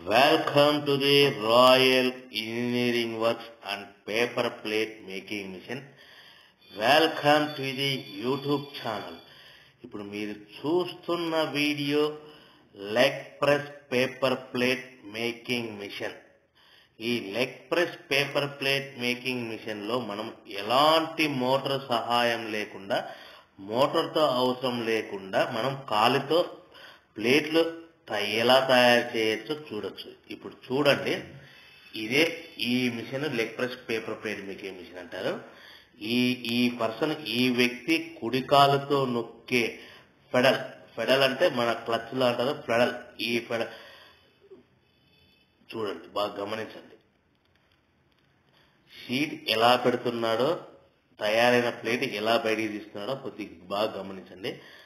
Welcome to the Royal Engineering Works and Paper Plate Making Mission. Welcome to the YouTube channel ఇప్పుడు మీరు చూస్తున్న video leg press paper plate making mission ఈ leg press paper plate making mission లో మనం ఎలాంటి motor సహాయం లేకుండా మోటార్తో అవసరం లేకుండా మనం కాలితో ప్లేట్లు త- ఎలా తయారు చేయొచ్చో చూడొచ్చు ఇప్పుడు చూడండి ఇదే ఈ mission leg press paper plate making mission అంటారు ఈ ఈ పర్సన్ ఈ వ్యక్తి కుడి కాలుతో నొక్కే ఫెడల్ ఫెడల్ అంటే మన క్లచ్ లో అంటారు ఫెడల్ ఈ ఫెడల్ చూడండి బాగా గమనించండి షీట్ ఎలా పెడుతున్నాడో తయారైన ప్లేట్ ఎలా బయటికి తీస్తున్నాడో కొద్దిగా బాగా గమనించండి